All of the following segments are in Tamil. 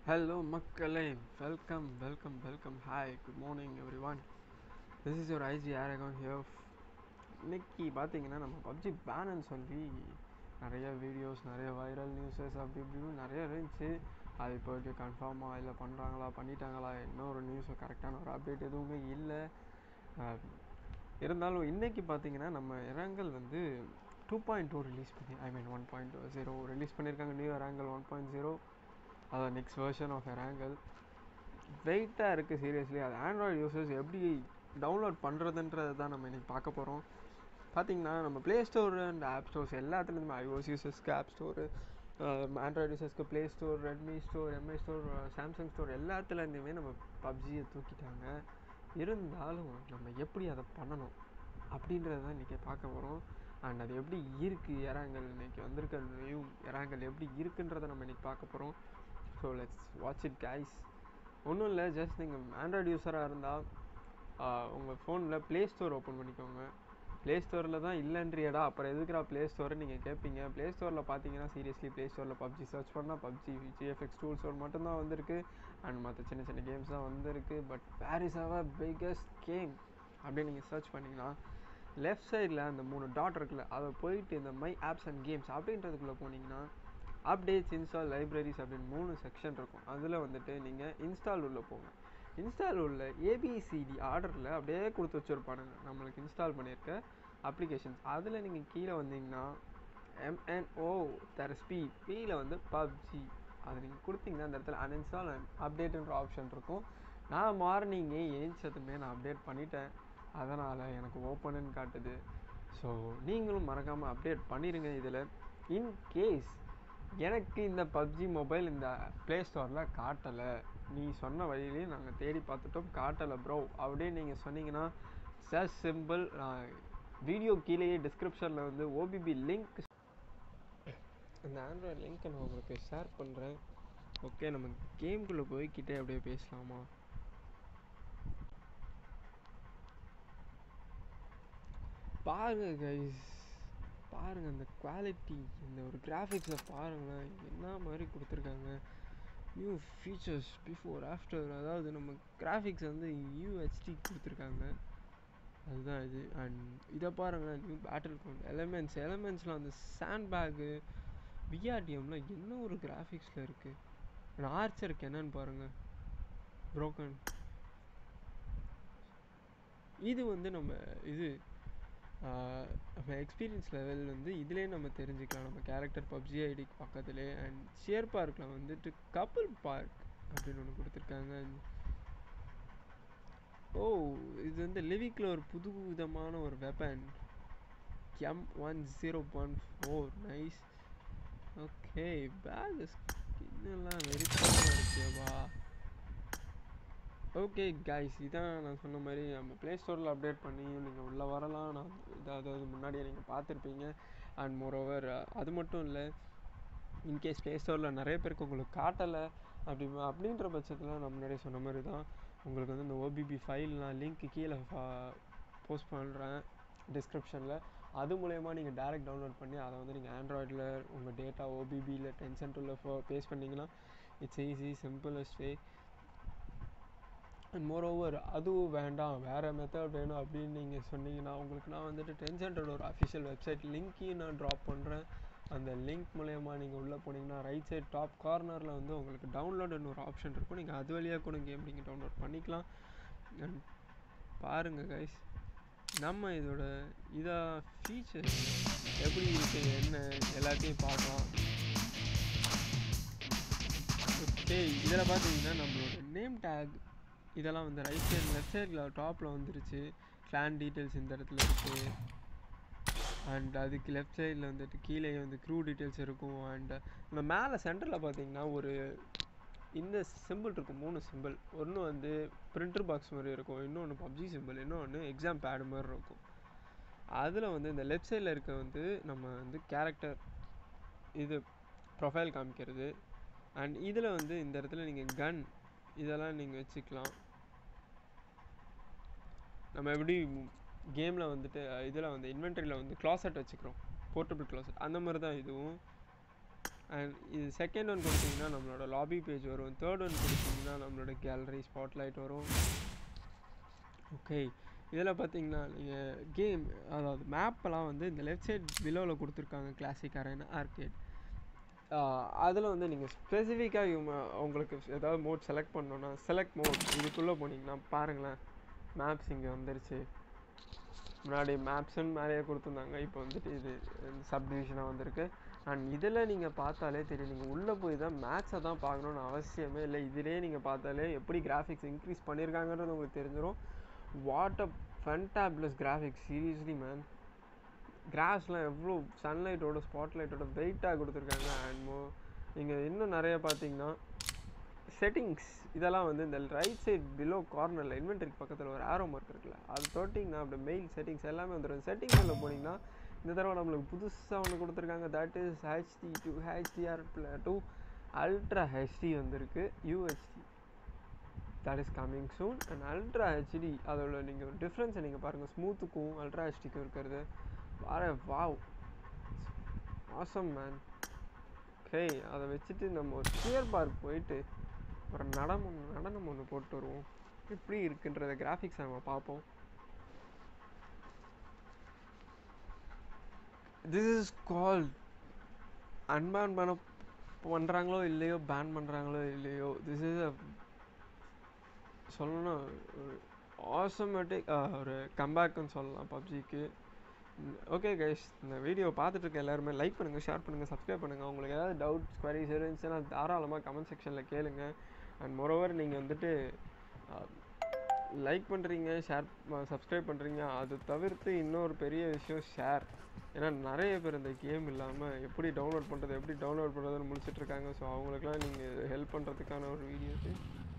ஹலோ மக்களே welcome welcome welcome hi good morning everyone this is your IG அரகன் ஹியர் இன்னைக்கு பார்த்தீங்கன்னா நம்ம பப்ஜி பேனுன்னு சொல்லி நிறைய வீடியோஸ் நிறைய வைரல் நியூஸஸ் அப்படி இப்படின்னு நிறைய இருந்துச்சு அது இப்போதைக்கு கன்ஃபார்மாக இல்லை பண்ணுறாங்களா பண்ணிட்டாங்களா என்ன ஒரு நியூஸ் கரெக்டான ஒரு அப்டேட் எதுவுமே இல்லை அஹ், இருந்தாலும் இன்னைக்கு பார்த்தீங்கன்னா நம்ம இரங்கல் வந்து டூ பாயிண்ட் டூ ரிலீஸ் பண்ணி I mean one point zero release பண்ணியிருக்காங்க new Erangel one point zero அதான் நெக்ஸ்ட் வெர்ஷன் ஆஃப் இரங்கல் வெயிட்டாக இருக்குது சீரியஸ்லி அது ஆண்ட்ராய்டு யூசர்ஸ் எப்படி டவுன்லோட் பண்ணுறதுன்றதை தான் நம்ம இன்றைக்கி பார்க்க போகிறோம் பார்த்தீங்கன்னா நம்ம play store and app stores எல்லாத்துலேருந்துமே ஐஓஎஸ் யூசர்ஸ்க்கு ஆப் ஸ்டோரு ஆண்ட்ராய்டு யூசர்ஸ்க்கு play store Redmi store Mi store Samsung store எல்லாத்துலேருந்துமே நம்ம பப்ஜியை தூக்கிட்டாங்க இருந்தாலும் நம்ம எப்படி அதை பண்ணணும் அப்படின்றத தான் இன்றைக்கி பார்க்க போகிறோம் அண்ட் அது எப்படி இருக்குது இறாங்கல் இன்னைக்கு வந்திருக்க நியூ இறாங்கல் எப்படி இருக்குன்றதை நம்ம இன்றைக்கி பார்க்க போகிறோம் so let's watch it guys ஒன்றும் இல்லை ஜஸ்ட் நீங்கள் ஆண்ட்ராய்டு யூஸராக இருந்தால் உங்கள் ஃபோனில் ப்ளே ஸ்டோர் ஓப்பன் பண்ணிக்கோங்க ப்ளே ஸ்டோரில் தான் இல்லைன்றியடா அப்புறம் எதுக்குறா ப்ளே ஸ்டோர்னு நீங்கள் கேட்பீங்க ப்ளே ஸ்டோரில் பார்த்தீங்கன்னா சீரியஸ்லி ப்ளே ஸ்டோரில் பப்ஜி சர்ச் பண்ணால் பப்ஜி ஜிஎஃப்எக்ஸ் டூல் ஸ்டோர் மட்டும்தான் வந்திருக்கு அண்ட் மற்ற சின்ன சின்ன கேம்ஸ் தான் வந்திருக்கு but where is our biggest game அப்படின்னு நீங்கள் சர்ச் பண்ணிங்கன்னா லெஃப்ட் சைடில் அந்த மூணு டாட் இருக்குல்ல அதை போயிட்டு இந்த மை ஆப்ஸ் அண்ட் கேம்ஸ் அப்படின்றதுக்குள்ளே போனீங்கன்னா அப்டேட்ஸ் இன்ஸ்டால் லைப்ரரிஸ் அப்படின்னு மூணு செக்ஷன் இருக்கும் அதில் வந்துட்டு நீங்கள் இன்ஸ்டால் உள்ள போங்க இன்ஸ்டால் உள்ள ஏபிசிடி ஆர்டரில் அப்படியே கொடுத்து வச்சுருப்பானுங்க நம்மளுக்கு இன்ஸ்டால் பண்ணியிருக்க அப்ளிகேஷன்ஸ் அதில் நீங்கள் கீழே வந்தீங்கன்னா எம்என்ஓ தரஸ்பி பியில் வந்து பப்ஜி அது நீங்கள் கொடுத்தீங்கன்னா அந்த இடத்துல அன்இன்ஸ்டால் அண்ட் அப்டேட்டுன்ற ஆப்ஷன் இருக்கும் நான் மார்னிங்கே ஏஞ்சதுமே நான் அப்டேட் பண்ணிட்டேன் அதனால் எனக்கு ஓப்பனுன்னு காட்டுது ஸோ நீங்களும் மறக்காமல் அப்டேட் பண்ணிடுங்க இதில் இன் கேஸ் எனக்கு இந்த பப்ஜி மொபைல் இந்த ப்ளே ஸ்டோரில் காட்டலை நீ சொன்ன வழியிலேயே நாங்கள் தேடி பார்த்துட்டோம் காட்டலை ப்ரோ அப்படின்னு நீங்கள் சொன்னீங்கன்னா சஸ் சிம்பிள் நான் வீடியோ கீழேயே டிஸ்கிரிப்ஷனில் வந்து ஓபிபி லிங்க் அந்த ஆண்ட்ராய்டு லிங்க்கை நான் உங்களுக்கு ஷேர் பண்ணுறேன் ஓகே நம்ம கேம்குள்ளே போய்கிட்டே அப்படியே பேசலாமா பாருங்க கைஸ் பாருங்க அந்த குவாலிட்டி இந்த ஒரு கிராஃபிக்ஸை பாருங்களேன் என்ன மாதிரி கொடுத்துருக்காங்க நியூ ஃபீச்சர்ஸ் பிஃபோர் ஆஃப்டர் அதாவது நம்ம கிராஃபிக்ஸ் வந்து யூஹெச்டி கொடுத்துருக்காங்க அதுதான் இது அண்ட் இதை பாருங்களேன் நியூ பேட்டில் கவுண்ட் எலமெண்ட்ஸ் எலமெண்ட்ஸில் அந்த சாண்ட் பேக்கு பிஆர்டிஎம்ல என்ன ஒரு கிராஃபிக்ஸில் இருக்குது அண்ட் ஆர்ச்சருக்கு என்னன்னு பாருங்கள் broken இது வந்து நம்ம இது ஆஹ் நம்ம எக்ஸ்பீரியன்ஸ் லெவல் வந்து இதுலேயே நம்ம தெரிஞ்சுக்கலாம் நம்ம கேரக்டர் பப்ஜி ஐடிக்கு பக்கத்துலேயே அண்ட் ஷியர் பார்க்கில் வந்துட்டு கப்பல் பார்க் அப்படின்னு ஒன்று கொடுத்துருக்காங்க ஓ இது வந்து லிவிக்கில் ஒரு புது விதமான ஒரு weapon M one zero one four nice okay back ஸ்கின்னெல்லாம் வெறித்தனமாக இருக்கேவா ஓகே கைஸ் இதான் நான் சொன்ன மாதிரி நம்ம ப்ளே ஸ்டோரில் அப்டேட் பண்ணி நீங்கள் உள்ளே வரலாம் நான் இது அதாவது முன்னாடியே நீங்கள் பார்த்துருப்பீங்க அண்ட் மோரோவர் அது மட்டும் இல்லை இன்கேஸ் ப்ளே ஸ்டோரில் நிறைய பேருக்கு உங்களுக்கு காட்டலை அப்படி அப்படின்ற பட்சத்தில் நான் முன்னாடியே சொன்ன மாதிரி தான் உங்களுக்கு வந்து இந்த ஓபிபி ஃபைல் நான் லிங்க் கீழே போஸ்ட் பண்ணுறேன் டிஸ்கிரிப்ஷனில் அது மூலயமா நீங்கள் டேரெக்ட் டவுன்லோட் பண்ணி அதை வந்து நீங்கள் ஆண்ட்ராய்டில் உங்கள் டேட்டா ஓபிபியில் டென்ஷன் டூவில் பேஸ் பண்ணிங்கன்னா it's easy simplest way and moreover அதுவும் வேண்டாம் வேறு மெத்தட் வேணும் அப்படின்னு நீங்கள் சொன்னீங்கன்னா உங்களுக்கு நான் வந்துட்டு டென்ஷன்டோட ஒரு அஃபிஷியல் வெப்சைட் லிங்க்கையும் நான் ட்ராப் பண்ணுறேன் அந்த லிங்க் மூலயமா நீங்கள் உள்ளே போனீங்கன்னா ரைட் சைட் டாப் கார்னரில் வந்து உங்களுக்கு டவுன்லோடுன்னு ஒரு ஆப்ஷன் இருக்கும் நீங்கள் அது வழியாக கூட கேம் நீங்கள் டவுன்லோட் பண்ணிக்கலாம் அண்ட் பாருங்கள் கைஸ் நம்ம இதோட இதாக ஃபீச்சர்ஸ் எப்படி இருக்குது என்ன எல்லாத்தையும் பார்க்கலாம் ஓகே இதில் பார்த்தீங்கன்னா நம்மளோட நேம் டேக் இதெல்லாம் வந்து ரைட் சைடு லெஃப்ட் சைடில் டாப்பில் வந்துருச்சு கிளான் டீட்டெயில்ஸ் இந்த இடத்துல இருக்குது அண்ட் அதுக்கு லெஃப்ட் சைடில் வந்துட்டு கீழே வந்து க்ரூ டீட்டெயில்ஸ் இருக்கும் அண்ட் நம்ம மேலே சென்டரில் பார்த்தீங்கன்னா ஒரு இந்த சிம்பிள் இருக்கும் மூணு சிம்பிள் ஒன்று வந்து பிரிண்டர் பாக்ஸ் மாதிரி இருக்கும் இன்னொன்று பப்ஜி சிம்பிள் இன்னொன்று எக்ஸாம் பேடு மாதிரி இருக்கும் அதில் வந்து இந்த லெஃப்ட் சைடில் இருக்க வந்து நம்ம வந்து கேரக்டர் இது ப்ரொஃபைல் காமிக்கிறது அண்ட் இதில் வந்து இந்த இடத்துல நீங்கள் கன் இதெல்லாம் நீங்கள் வச்சுக்கலாம் நம்ம எப்படி கேமில் வந்துட்டு இதில் வந்து இன்வென்ட்ரியில் வந்து க்ளாசெட் வச்சுக்கிறோம் போர்ட்டபிள் க்ளாசெட் அந்த மாதிரி தான் இதுவும் அண்ட் இது செகண்ட் ஒன் கொடுத்தீங்கன்னா நம்மளோட லாபி பேஜ் வரும் தேர்ட் ஒன் கொடுத்தீங்கன்னா நம்மளோட கேலரி ஸ்பாட்லைட் வரும் ஓகே இதில் பார்த்தீங்கன்னா நீங்கள் கேம் அதாவது மேப்பெல்லாம் வந்து இந்த லெஃப்ட் சைட் பிலோவில் கொடுத்துருக்காங்க கிளாசிக் அரேனா ஆர்கேட் அதில் வந்து நீங்கள் ஸ்பெசிஃபிக்காக இவங்க உங்களுக்கு ஏதாவது மோட் செலக்ட் பண்ணோன்னா செலக்ட் மோட் இதுக்குள்ளே போனீங்கன்னா பாருங்களேன் மேப்ஸ் இங்கே வந்துருச்சு முன்னாடி மேப்ஸ்ன்னு நிறைய கொடுத்துருந்தாங்க இப்போ வந்துட்டு இது சப் டிவிஷனாக வந்திருக்கு அண்ட் இதில் நீங்கள் பார்த்தாலே தெரியும் நீங்கள் உள்ளே போய் தான் மேட்சை தான் பார்க்கணுன்னு அவசியமே இல்லை இதிலே நீங்கள் பார்த்தாலே எப்படி கிராஃபிக்ஸ் இன்க்ரீஸ் பண்ணியிருக்காங்கன்றது உங்களுக்கு தெரிஞ்சிடும் what uh fantabulous graphics seriously man கிராஸ்லாம் எவ்வளோ சன்லைட்டோட ஸ்பாட்லைட்டோட வெயிட்டாக கொடுத்துருக்காங்க அண்ட் மோ நீங்கள் இன்னும் நிறைய பார்த்தீங்கன்னா செட்டிங்ஸ் இதெல்லாம் வந்து இந்த ரைட் சைட் பிலோ கார்னரில் இன்வென்டரிக்கு பக்கத்தில் ஒரு ஆரோ மார்க் இருக்குல்ல அது தொட்டிங்கன்னா அப்படி மெயில் செட்டிங்ஸ் எல்லாமே வந்துடும் செட்டிங்ஸில் போனீங்கன்னா இந்த தடவை நம்மளுக்கு புதுசாக ஒன்று கொடுத்துருக்காங்க that is HD to HDR to ultra HD வந்திருக்கு UHD that is coming soon and ultra HD அதோட நீங்கள் டிஃப்ரென்ஸை நீங்கள் பாருங்கள் ஸ்மூத்துக்கும் அல்ட்ரா ஹெச்டிக்கும் இருக்கிறது பாரு வாவ் ஆசம் மேன் ஓகே அதை வச்சுட்டு நம்ம ஒரு சியர் பார்க் போயிட்டு ஒரு நடனம் நடனம் ஒன்று போட்டு வருவோம் எப்படி இருக்குன்றத கிராஃபிக்ஸ் நம்ம பார்ப்போம் திஸ் இஸ் கால் அன்பேன் பண்ண பண்ணுறாங்களோ இல்லையோ பேன் பண்ணுறாங்களோ இல்லையோ திஸ் இஸ் அ சொல்லணும் ஆசோமேட்டிக் ஒரு கம்பேக்குன்னு சொல்லலாம் பப்ஜிக்கு ஓகே கைஸ் இந்த வீடியோ பார்த்துட்டு இருக்க எல்லாருமே லைக் பண்ணுங்கள் ஷேர் பண்ணுங்கள் சப்ஸ்கிரைப் பண்ணுங்கள் உங்களுக்கு ஏதாவது டவுட்ஸ் குவரிஸ் இருந்துச்சுன்னா தாராளமாக கமெண்ட் செக்ஷனில் கேளுங்க அண்ட் மொரோவர் நீங்கள் வந்துட்டு லைக் பண்ணுறீங்க ஷேர் சப்ஸ்கிரைப் பண்ணுறீங்க அது தவிர்த்து இன்னொரு பெரிய விஷயம் ஷேர் ஏன்னா நிறைய பேர் இந்த கேம் இல்லாமல் எப்படி டவுன்லோட் பண்ணுறது எப்படி டவுன்லோட் பண்ணுறதுன்னு முடிச்சுட்டு இருக்காங்க ஸோ அவங்களுக்குலாம் நீங்கள் ஹெல்ப் பண்ணுறதுக்கான ஒரு வீடியோஸு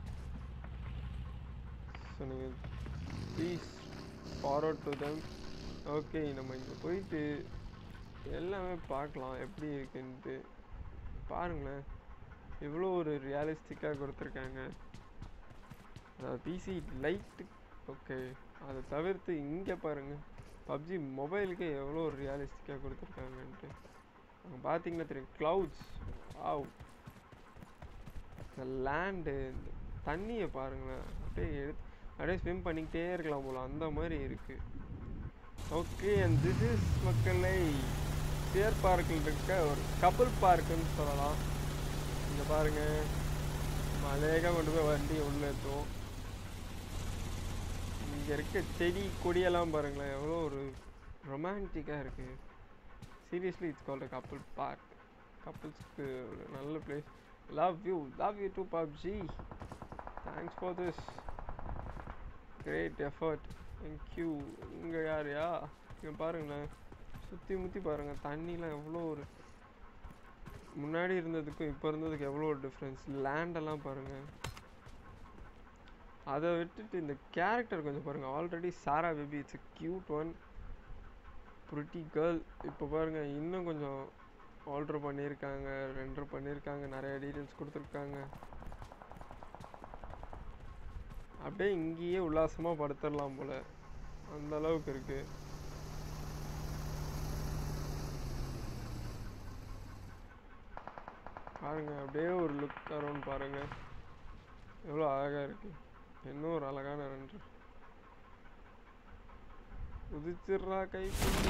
ஸோ நீங்கள் please forward to them okay நம்ம இங்கே போயிட்டு எல்லாமே பார்க்கலாம் எப்படி இருக்குன்ட்டு பாருங்களேன் எவ்வளோ ஒரு ரியாலிஸ்டிக்காக கொடுத்துருக்காங்க அதாவது பிசி லைட்டு ஓகே அதை தவிர்த்து இங்கே பாருங்கள் பப்ஜி மொபைலுக்கே எவ்வளோ ஒரு ரியாலிஸ்டிக்காக கொடுத்துருக்காங்கன்ட்டு அங்கே பார்த்தீங்கன்னா தெரியும் க்ளவுட்ஸ் ஆவ் இந்த லேண்டு இந்த தண்ணியை பாருங்களேன் அப்படியே எடுத்து அப்படியே ஸ்விம் பண்ணிக்கிட்டே இருக்கலாம் போல அந்த மாதிரி இருக்குது ஓகே அண்ட் திஸ் இஸ் மக்களை சியர் பார்க்கில் இருக்க ஒரு கப்பல் பார்க்குன்னு சொல்லலாம் இங்கே பாருங்க அழகாக கொண்டு போய் வண்டி உள்ள ஏற்றுவோம் இங்கே இருக்க செடி கொடியெல்லாம் பாருங்களேன் எவ்வளோ ஒரு ரொமான்டிக்காக இருக்குது seriously it's called couple park கப்பல்ஸ்க்கு ஒரு நல்ல place love you love you to PUBG thanks for this great effort thank you இங்கே யாரையா இங்கே பாருங்களேன் சுற்றி முற்றி பாருங்கள் தண்ணிலாம் எவ்வளோ ஒரு முன்னாடி இருந்ததுக்கும் இப்போ இருந்ததுக்கு எவ்வளோ ஒரு டிஃப்ரென்ஸ் லேண்டெல்லாம் பாருங்கள் அதை விட்டுட்டு இந்த கேரக்டர் கொஞ்சம் பாருங்கள் already Sara baby it's cute one pretty girl இப்போ பாருங்கள் இன்னும் கொஞ்சம் ஆல்ட்ரு பண்ணியிருக்காங்க ரெண்டர் பண்ணியிருக்காங்க நிறைய டீட்டெயில்ஸ் கொடுத்துருக்காங்க அப்படியே இங்கேயே உல்லாசமாக படுத்துடலாம் போல் அந்த அளவுக்கு இருக்கு பாருங்க அப்படியே ஒரு லுக் அரௌண்ட் பாருங்க எவ்வளோ அழகா இருக்கு இன்னும் ஒரு அழகான ரெண்டு உதிச்சிடுறா கை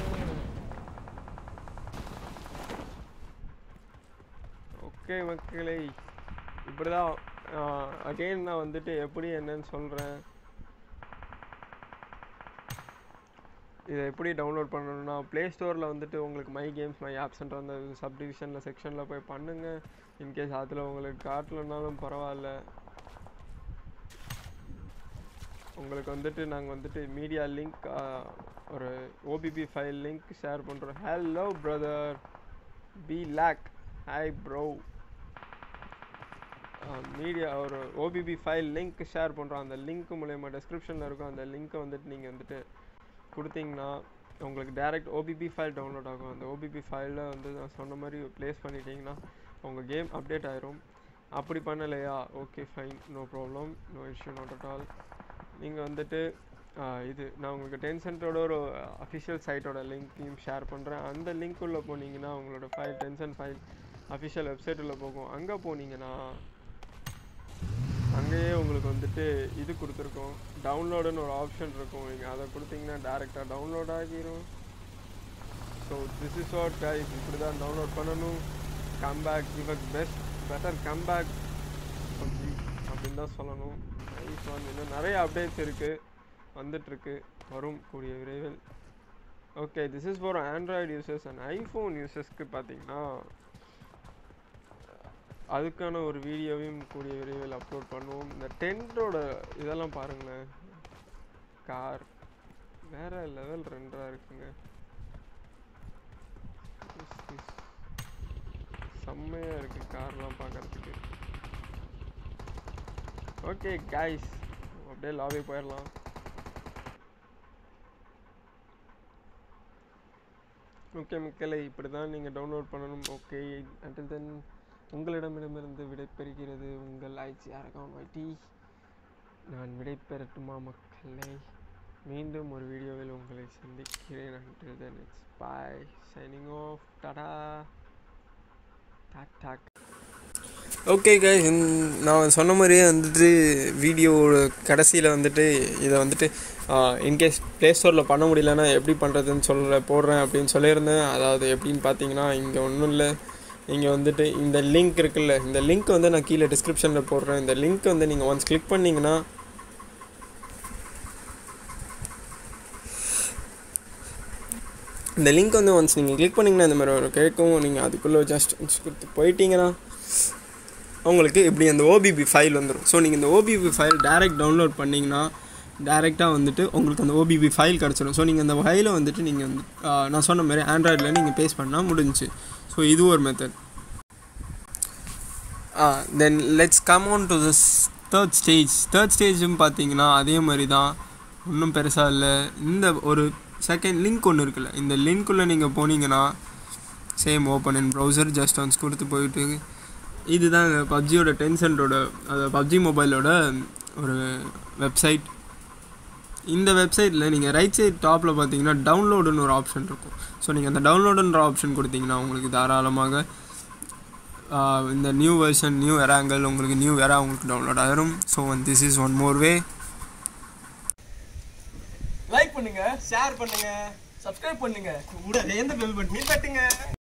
ஓகே மக்களே இப்படிதான் அகெயின் நான் வந்துட்டு எப்படி என்னன்னு சொல்கிறேன் இதை எப்படி டவுன்லோட் பண்ணணும்னா ப்ளே ஸ்டோரில் வந்துட்டு உங்களுக்கு மை கேம்ஸ் மை ஆப்ஸ்ன்ற அந்த சப் டிவிஷனில் செக்ஷனில் போய் பண்ணுங்கள் இன்கேஸ் அதில் உங்களுக்கு காட்டலனாலும் பரவாயில்ல உங்களுக்கு வந்துட்டு நாங்கள் வந்துட்டு மீடியா லிங்க் ஒரு ஓபிபி ஃபைல் லிங்க் ஷேர் பண்ணுறோம் ஹலோ பிரதர் பி லேக் ஹாய் ப்ரோ மீடியா ஒரு ஓபிபி ஃபைல் லிங்க் ஷேர் பண்ணுறோம் அந்த லிங்க் மூலயமா டெஸ்கிரிப்ஷனில் இருக்கும் அந்த லிங்க்கை வந்துட்டு நீங்கள் வந்துட்டு கொடுத்தீங்கன்னா உங்களுக்கு டேரெக்ட் ஓபிபி ஃபைல் டவுன்லோட் ஆகும் அந்த ஓபிபி ஃபைலில் வந்து நான் சொன்ன மாதிரி ப்ளேஸ் பண்ணிட்டீங்கன்னா உங்கள் கேம் அப்டேட் ஆயிரும் அப்படி பண்ணலையா okay fine no problem no issue not at all நீங்கள் வந்துட்டு இது நான் உங்களுக்கு டென் சென்டரோட ஒரு அஃபிஷியல் சைட்டோட லிங்க்கையும் ஷேர் பண்ணுறேன் அந்த லிங்க் உள்ள போனீங்கன்னா உங்களோட ஃபைல் டென்சன் ஃபைல் அஃபிஷியல் வெப்சைட்டில் போகும் அங்கே போனீங்கன்னா அங்கேயே உங்களுக்கு வந்துட்டு இது கொடுத்துருக்கோம் டவுன்லோடுன்னு ஒரு ஆப்ஷன் இருக்கும் நீங்கள் அதை கொடுத்தீங்கன்னா டேரெக்டாக டவுன்லோட் ஆகிரும் so this is what guys இப்படி தான் டவுன்லோட் பண்ணணும் comeback your best better comeback PUBG அப்படின்னு தான் சொல்லணும் நைஸ் ஒன் இன்னும் நிறைய அப்டேட்ஸ் இருக்குது வந்துட்டுருக்கு வரும் கூடிய விரைவில் okay this is for Android users and iPhone யூசர்ஸ்க்கு பார்த்தீங்கன்னா அதுக்கான ஒரு வீடியோவையும் கூடிய விரைவில் அப்லோட் பண்ணுவோம் இந்த டென்ட்டோட இதெல்லாம் பாருங்களேன் கார் வேற லெவல் ரெண்டாக இருக்குங்க This is செம்மையாக இருக்குது கார்லாம் பார்க்கறதுக்கு ஓகே கைஸ் அப்படியே லாபி போயிடலாம் ஓகே மக்களே இப்படி தான் நீங்கள் டவுன்லோட் பண்ணணும் ஓகே அண்டில் தென் உங்களிடமிடமிருந்து விடைபெறுகிறது உங்கள் ஐசிஆர் அக்கௌண்ட் வைட்டி நான் விடைபெறட்டுமா மக்களே மீண்டும் ஒரு வீடியோவில் உங்களை சந்திக்கிறேன் until then it's bye signing off tata டாக் டாக் ஓகே கைஸ் நான் சொன்ன மாதிரியே வந்துட்டு வீடியோவோட கடைசியில் வந்துட்டு இதை வந்துட்டு இன்கேஸ் ப்ளே ஸ்டோரில் பண்ண முடியலன்னா எப்படி பண்ணுறதுன்னு சொல்ல போடுறேன் அப்படின்னு சொல்லியிருந்தேன் அதாவது எப்படின்னு பார்த்தீங்கன்னா இங்கே ஒன்றும் இல்லை நீங்கள் வந்துட்டு இந்த லிங்க் இருக்குல்ல இந்த லிங்க் வந்து நான் கீழே டிஸ்கிரிப்ஷனில் போடுறேன் இந்த லிங்க் வந்து நீங்கள் ஒன்ஸ் கிளிக் பண்ணிங்கன்னா இந்த லிங்க் வந்து ஒன்ஸ் நீங்கள் கிளிக் பண்ணிங்கன்னா இந்த மாதிரி ஒரு கேட்கும் நீங்கள் அதுக்குள்ளே ஜஸ்ட் கொடுத்து போயிட்டீங்கன்னா உங்களுக்கு இப்படி அந்த ஓபிபி ஃபைல் வந்துடும் ஸோ நீங்கள் இந்த ஓபிபி ஃபைல் டேரெக்ட் டவுன்லோட் பண்ணிங்கன்னா டேரெக்டாக வந்துட்டு உங்களுக்கு அந்த ஓபிபி ஃபைல் கிடச்சிடும் ஸோ நீங்கள் அந்த ஃபைலை வந்துட்டு நீங்கள் வந்து நான் சொன்ன மாதிரி ஆண்ட்ராய்டில் நீங்கள் பேஸ் பண்ணால் முடிஞ்சுச்சு ஸோ இது ஒரு method then let's come on to this third stage third ஸ்டேஜும் பார்த்தீங்கன்னா அதே மாதிரி தான் ஒன்றும் பெருசாக இல்லை இந்த ஒரு செகண்ட் லிங்க் ஒன்று இருக்குல்ல இந்த லிங்க்குள்ளே நீங்கள் போனீங்கன்னா same open in browser just once கொடுத்து போயிட்டு இதுதான் பப்ஜியோட டென்சென்ட்டோட அது பப்ஜி மொபைலோட ஒரு வெப்சைட் இந்த வெப்சைட்டில் நீங்கள் ரைட் சைட் டாப்பில் பார்த்தீங்கன்னா டவுன்லோடுன்னு ஒரு ஆப்ஷன் இருக்கும் ஸோ நீங்கள் அந்த டவுன்லோடுன்ற ஆப்ஷன் கொடுத்தீங்கன்னா உங்களுக்கு தாராளமாக இந்த நியூ வெர்ஷன் நியூ எராங்கல் உங்களுக்கு நியூ எரா உங்களுக்கு டவுன்லோட் ஆகிரும் so this is one more way like பண்ணுங்க ஷேர் பண்ணுங்க சப்ஸ்கிரைப் பண்ணுங்க கூட எந்த பெல் பட்டனையும் தட்டுங்க